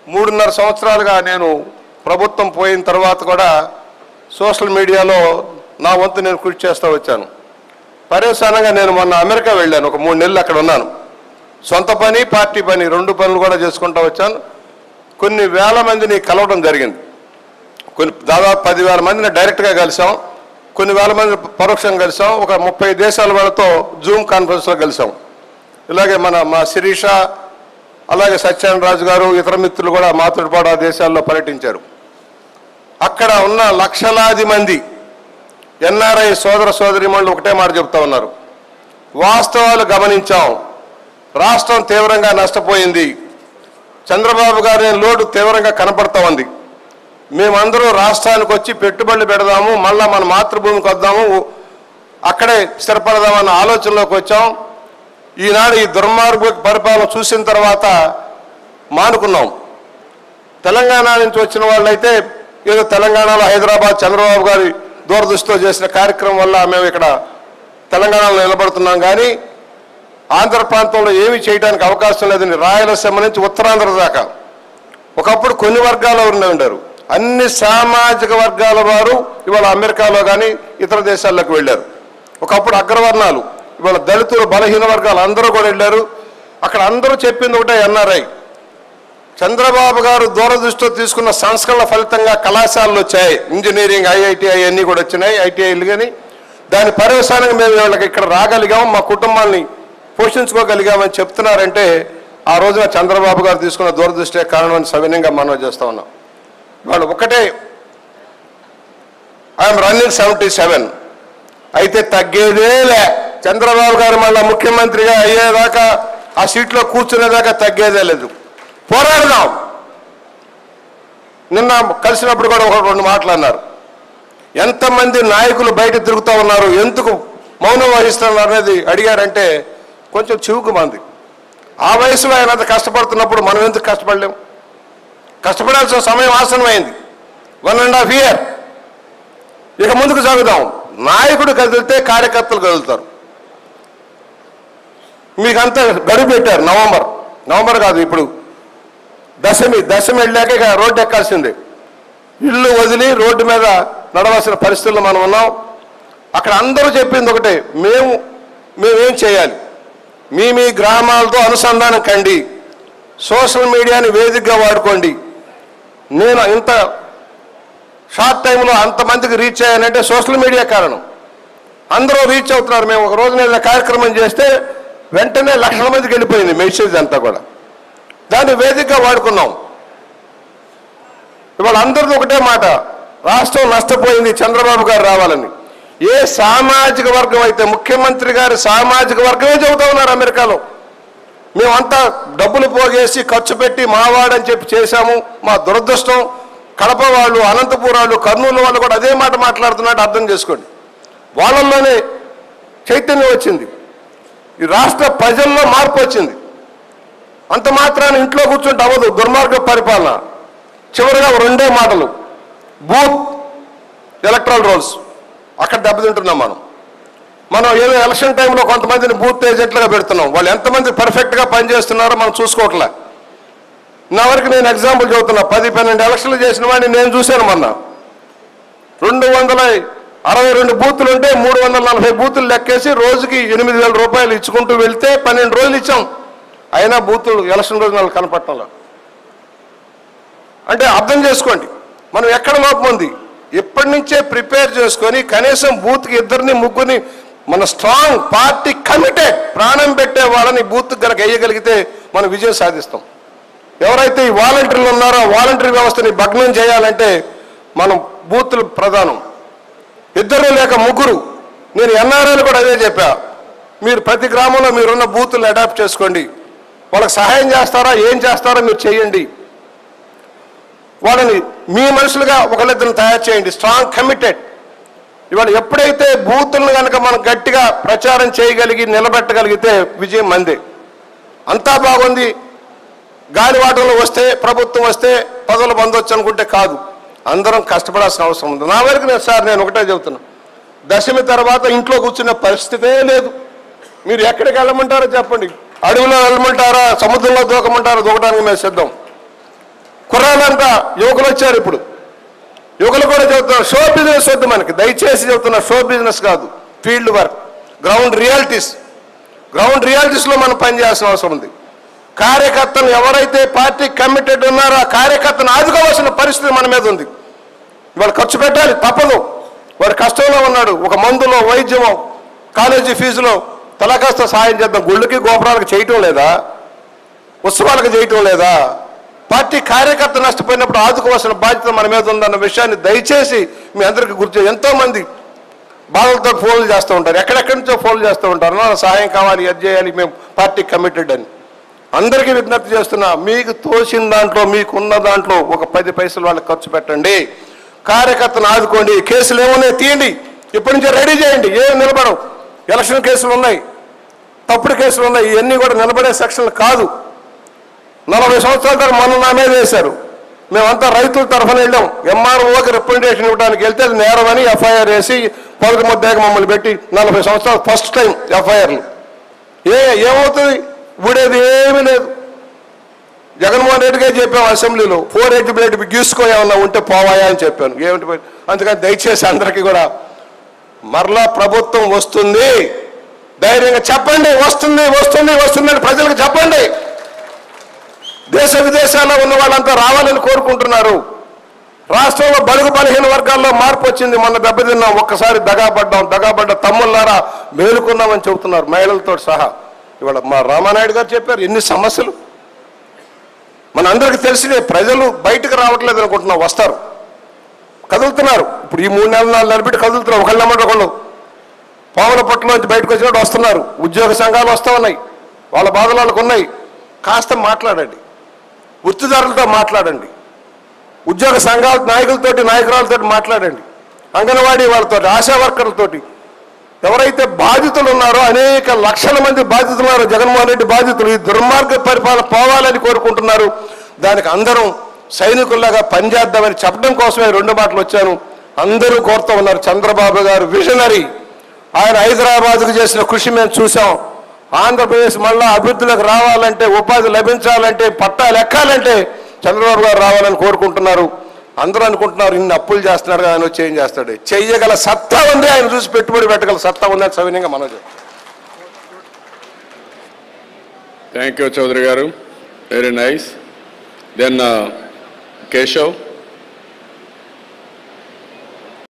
మూడున్నర సంవత్సరాలుగా నేను ప్రభుత్వం పోయిన తర్వాత కూడా సోషల్ మీడియాలో నా వంతు నేను కృషి చేస్తూ వచ్చాను పర్యవసానంగా నేను మొన్న అమెరికా వెళ్ళాను ఒక మూడు నెలలు అక్కడ ఉన్నాను సొంత పని పార్టీ పని రెండు పనులు కూడా చేసుకుంటూ వచ్చాను కొన్ని వేల మందిని కలవడం జరిగింది కొన్ని దాదాపు పదివేల మందిని డైరెక్ట్గా కలిసాం కొన్ని వేల మంది పరోక్షంగా కలిసాం ఒక ముప్పై దేశాల వాళ్ళతో జూమ్ కాన్ఫరెన్స్లో కలిసాం ఇలాగే మన మా శిరీష అలాగే సత్యనారాయణ రాజు గారు ఇతర మిత్రులు కూడా మాతృపాడ దేశాల్లో పర్యటించారు అక్కడ ఉన్న లక్షలాది మంది ఎన్ఆర్ఐ సోదర సోదరిమణులు ఒకటే మాట చెప్తా ఉన్నారు వాస్తవాలు గమనించాం రాష్ట్రం తీవ్రంగా నష్టపోయింది చంద్రబాబు గారి లోటు తీవ్రంగా కనపడతా ఉంది మేమందరూ రాష్ట్రానికి వచ్చి పెట్టుబడులు పెడదాము మళ్ళా మన మాతృభూమికి వద్దాము అక్కడే స్థిరపడదామన్న ఆలోచనలోకి వచ్చాం ఈనాడు ఈ దుర్మార్గ పరిపాలన చూసిన తర్వాత మానుకున్నాం తెలంగాణ నుంచి వచ్చిన వాళ్ళైతే ఏదో తెలంగాణలో హైదరాబాద్ చంద్రబాబు గారి దూరదృష్టితో చేసిన కార్యక్రమం వల్ల మేము ఇక్కడ తెలంగాణలో నిలబడుతున్నాం కానీ ఆంధ్ర ప్రాంతంలో ఏమీ చేయడానికి అవకాశం లేదని రాయలసీమ నుంచి ఉత్తరాంధ్ర దాకా ఒకప్పుడు కొన్ని వర్గాల వారు ఉండారు అన్ని సామాజిక వర్గాల వారు ఇవాళ అమెరికాలో కానీ ఇతర దేశాల్లోకి వెళ్ళారు ఒకప్పుడు అగ్రవర్ణాలు ఇవాళ దళితులు బలహీన వర్గాలు అందరూ కూడా వెళ్ళారు అక్కడ అందరూ చెప్పింది ఒకటే ఎన్ఆర్ఐ చంద్రబాబు గారు దూరదృష్టితో తీసుకున్న సంస్కరణల ఫలితంగా కళాశాలలు వచ్చాయి ఇంజనీరింగ్ ఐఐటి అవన్నీ కూడా వచ్చినాయి ఐటీఐలు కానీ దాని పర్యవసానంగా మేము వీళ్ళకి ఇక్కడ రాగలిగాం మా కుటుంబాన్ని పోషించుకోగలిగామని చెప్తున్నారంటే ఆ రోజున చంద్రబాబు గారు తీసుకున్న దూరదృష్టే కారణమని సవినయంగా మనవి చేస్తా ఉన్నాం వాళ్ళు ఒకటే ఐఎమ్ రన్నింగ్ సెవెంటీ సెవెన్ అయితే తగ్గేదే లే చంద్రబాబు గారు మళ్ళా ముఖ్యమంత్రిగా అయ్యేదాకా ఆ సీట్లో కూర్చునేదాకా తగ్గేదే లేదు పోరాడదాం నిన్న కలిసినప్పుడు కూడా ఒక రెండు మాటలు అన్నారు ఎంతమంది నాయకులు బయట తిరుగుతూ ఉన్నారు ఎందుకు మౌనం వహిస్తున్నారు అనేది అడిగారంటే కొంచెం చివుకు మంది ఆ వయసులో ఆయన అంత కష్టపడుతున్నప్పుడు మనం ఎందుకు కష్టపడలేం కష్టపడాల్సిన సమయం ఆసనమైంది వన్ అండ్ హాఫ్ ఇయర్ ఇక ముందుకు సాగుదాం నాయకుడు కదిలితే కార్యకర్తలు కదులుతారు మీకంతా గడువు పెట్టారు నవంబర్ నవంబర్ కాదు ఇప్పుడు దశమి దశమి వెళ్ళాక ఇక రోడ్డు ఎక్కాల్సిందే ఇల్లు వదిలి రోడ్డు మీద నడవలసిన పరిస్థితుల్లో మనం ఉన్నాం అక్కడ అందరూ చెప్పింది ఒకటే మేము మేమేం చేయాలి మీ మీ గ్రామాలతో అనుసంధానం కండి సోషల్ మీడియాని వేదికగా వాడుకోండి నేను ఇంత షార్ట్ టైంలో అంతమందికి రీచ్ అయ్యానంటే సోషల్ మీడియా కారణం అందరూ రీచ్ అవుతున్నారు మేము ఒక రోజు ఏదైనా కార్యక్రమం చేస్తే వెంటనే లక్షల మందికి వెళ్ళిపోయింది మెసేజ్ అంతా కూడా దాన్ని వేదికగా వాడుకున్నాం ఇవాళ అందరిది ఒకటే మాట రాష్ట్రం నష్టపోయింది చంద్రబాబు గారు రావాలని ఏ సామాజిక వర్గం అయితే ముఖ్యమంత్రి గారి సామాజిక వర్గమే చెబుతా ఉన్నారు అమెరికాలో మేమంతా డబ్బులు పోగేసి ఖర్చు పెట్టి మావాడని చెప్పి చేశాము మా దురదృష్టం కడప వాళ్ళు అనంతపురం వాళ్ళు కర్నూలు వాళ్ళు కూడా అదే మాట మాట్లాడుతున్నట్టు అర్థం చేసుకోండి వాళ్ళల్లోనే చైతన్యం వచ్చింది ఈ రాష్ట్ర ప్రజల్లో మార్పు వచ్చింది అంత మాత్రాన్ని ఇంట్లో కూర్చుంటే అవ్వదు దుర్మార్గ పరిపాలన చివరిగా రెండే మాటలు బూత్ ఎలక్ట్రల్ రోల్స్ అక్కడ దెబ్బతింటున్నాం మనం మనం ఏదో ఎలక్షన్ టైంలో కొంతమందిని బూత్ ఏజెంట్లుగా పెడుతున్నాం వాళ్ళు ఎంతమంది పర్ఫెక్ట్గా పనిచేస్తున్నారో మనం చూసుకోవట్లే నా వరకు నేను ఎగ్జాంపుల్ చెబుతున్నా పది పన్నెండు ఎలక్షన్లు చేసిన వాడిని నేను చూశాను మొన్న రెండు వందల అరవై రెండు బూతులు ఉంటే మూడు వందల నలభై బూతులు లెక్కేసి రోజుకి ఎనిమిది వేల రూపాయలు ఇచ్చుకుంటూ వెళ్తే పన్నెండు రోజులు ఇచ్చాం అయినా బూతులు ఎలక్షన్ రోజు నాకు కనపడటంలో అంటే అర్థం చేసుకోండి మనం ఎక్కడ లోపం ఉంది ఇప్పటి నుంచే ప్రిపేర్ చేసుకొని కనీసం బూత్కి ఇద్దరిని ముగ్గురిని మన స్ట్రాంగ్ పార్టీ కమిటెడ్ ప్రాణం పెట్టే వాళ్ళని బూత్ కనుక వేయగలిగితే మనం విజయం సాధిస్తాం ఎవరైతే ఈ వాలంటీర్లు ఉన్నారో వాలంటీర్ వ్యవస్థని భగ్నం చేయాలంటే మనం బూత్లు ప్రధానం ఇద్దరు లేక ముగ్గురు నేను ఎన్ఆర్ఐలు కూడా అదే చెప్పా మీరు ప్రతి గ్రామంలో మీరున్న బూతులు అడాప్ట్ చేసుకోండి వాళ్ళకి సహాయం చేస్తారా ఏం చేస్తారో మీరు చేయండి వాళ్ళని మీ మనుషులుగా ఒకళ్ళిద్దరిని తయారు చేయండి స్ట్రాంగ్ కమిటెడ్ ఇవాళ ఎప్పుడైతే బూతులను కనుక మనం గట్టిగా ప్రచారం చేయగలిగి నిలబెట్టగలిగితే విజయం మందే అంతా బాగుంది గాలివాటంలో వస్తే ప్రభుత్వం వస్తే పదవులు పొందొచ్చు అనుకుంటే కాదు అందరం కష్టపడాల్సిన అవసరం ఉంది నా వరకు నేను సార్ నేను ఒకటే చెబుతున్నా దశమి తర్వాత ఇంట్లో కూర్చునే పరిస్థితే లేదు మీరు ఎక్కడికి వెళ్ళమంటారో చెప్పండి అడవిలో వెళ్ళమంటారా సముద్రంలో దూకమంటారా దూకడానికి మేము సిద్ధం అంతా యువకులు వచ్చారు ఇప్పుడు యువకులు కూడా చెబుతున్నారు షో బిజినెస్ వద్దు మనకి దయచేసి చెబుతున్నా షో బిజినెస్ కాదు field work ground realities ground రియాలిటీస్లో మనం పనిచేయాల్సిన అవసరం ఉంది కార్యకర్తలు ఎవరైతే పార్టీ కమిటెడ్ ఉన్నారో ఆ కార్యకర్తను ఆదుకోవాల్సిన పరిస్థితి మన మీద ఉంది వాళ్ళు ఖర్చు పెట్టాలి తప్పదు వాడు కష్టంలో ఉన్నాడు ఒక మందులో వైద్యమో కాలేజీ ఫీజులో తలకాస్త సాయం చేద్దాం గుళ్ళకి గోపురాలకు చేయటం లేదా ఉత్సవాలకు చేయటం లేదా పార్టీ కార్యకర్త నష్టపోయినప్పుడు ఆదుకోవాల్సిన బాధ్యత మన మీద ఉందన్న విషయాన్ని దయచేసి మీ అందరికీ గుర్తు ఎంతో మంది బాధలతో ఫోన్లు చేస్తూ ఉంటారు ఎక్కడెక్కడి నుంచో ఫోన్లు చేస్తూ ఉంటారు "నా సహాయం కావాలి అది చేయాలి మేము పార్టీ కమిటెడ్ అని అందరికీ విజ్ఞప్తి చేస్తున్నా మీకు తోచిన దాంట్లో మీకున్న దాంట్లో ఒక పది పైసలు వాళ్ళకి ఖర్చు పెట్టండి కార్యకర్తను ఆదుకోండి కేసులు ఏమున్నాయి తీయండి ఇప్పటి నుంచే రెడీ చేయండి ఏం నిలబడవు ఎలక్షన్ కేసులు ఉన్నాయి తప్పుడు కేసులు ఉన్నాయి ఇవన్నీ కూడా నిలబడే సెక్షన్లు కాదు నలభై సంవత్సరాల తర్వాత మొన్న నా మీద వేశారు మేమంతా రైతుల తరఫున వెళ్ళాం ఎంఆర్ఓకి రిప్రజెంటేషన్ ఇవ్వడానికి వెళ్తే అది నేరమని ఎఫ్ఐఆర్ వేసి పొదటి ముద్దాక మమ్మల్ని పెట్టి నలభై సంవత్సరాలు ఫస్ట్ టైం ఎఫ్ఐఆర్లు ఏ ఏమవుతుంది ఊడేది ఏమీ లేదు జగన్మోహన్ రెడ్డి గారు చెప్పాం అసెంబ్లీలో ఫోర్ ఎయిట్ బ్లేడ్ గీసుకో ఏమన్నా ఉంటే పోవాయా అని చెప్పాను ఏమిటి పోయి- అందుకని దయచేసి అందరికీ కూడా మరలా ప్రభుత్వం వస్తుంది ధైర్యంగా చెప్పండి వస్తుంది వస్తుంది వస్తుంది అని ప్రజలకు చెప్పండి దేశ విదేశాల్లో ఉన్న వాళ్ళంతా రావాలని కోరుకుంటున్నారు రాష్ట్రంలో బడుగు బలహీన వర్గాల్లో మార్పు వచ్చింది మొన్న దెబ్బతిన్నాం ఒక్కసారి దగాపడ్డాం దగాపడ్డ తమ్ముళ్ళారా మేలుకున్నామని చెబుతున్నారు మహిళలతో సహా ఇవాళ మా రామానాయుడు గారు చెప్పారు ఎన్ని సమస్యలు మన అందరికీ తెలిసిన ప్రజలు బయటకు రావట్లేదు అనుకుంటున్నాం వస్తారు కదులుతున్నారు ఇప్పుడు ఈ మూడు నెలలు నాలుగు నెలలు పెట్టి కదులుతున్నారు ఒకళ్ళ నమ్మడం ఒకళ్ళు పావుల పట్టులోంచి బయటకు వచ్చినట్టు వస్తున్నారు ఉద్యోగ సంఘాలు వస్తూ ఉన్నాయి వాళ్ళ బాధలు వాళ్ళకు ఉన్నాయి కాస్త మాట్లాడండి వృత్తిదారులతో మాట్లాడండి ఉద్యోగ సంఘాల నాయకులతోటి నాయకురాలతో మాట్లాడండి అంగన్వాడీ వాళ్ళతో ఆశా వర్కర్లతోటి ఎవరైతే బాధితులు ఉన్నారో అనేక లక్షల మంది బాధితులు ఉన్నారో జగన్మోహన్ రెడ్డి బాధితులు ఈ దుర్మార్గ పరిపాలన పోవాలని కోరుకుంటున్నారు దానికి అందరం సైనికుల్లాగా పనిచేద్దామని చెప్పడం కోసమే రెండు మాటలు వచ్చాను అందరూ కోరుతూ ఉన్నారు చంద్రబాబు గారు విజనరీ ఆయన హైదరాబాద్కు చేసిన కృషి మేము చూసాం ఆంధ్రప్రదేశ్ మళ్ళా అభివృద్ధిలోకి రావాలంటే ఉపాధి లభించాలంటే పట్టాలు ఎక్కాలంటే చంద్రబాబు గారు రావాలని కోరుకుంటున్నారు అందరూ అనుకుంటున్నారు ఇన్ని అప్పులు చేస్తున్నాడు ఆయన వచ్చి ఏం చేస్తాడు చెయ్యగల సత్తా ఉంది ఆయన చూసి పెట్టుబడి పెట్టగల సత్తా ఉంది అని సవినయంగా మనం థ్యాంక్ యూ చౌదరి గారు వెరీ నైస్ దెన్ కేశవ్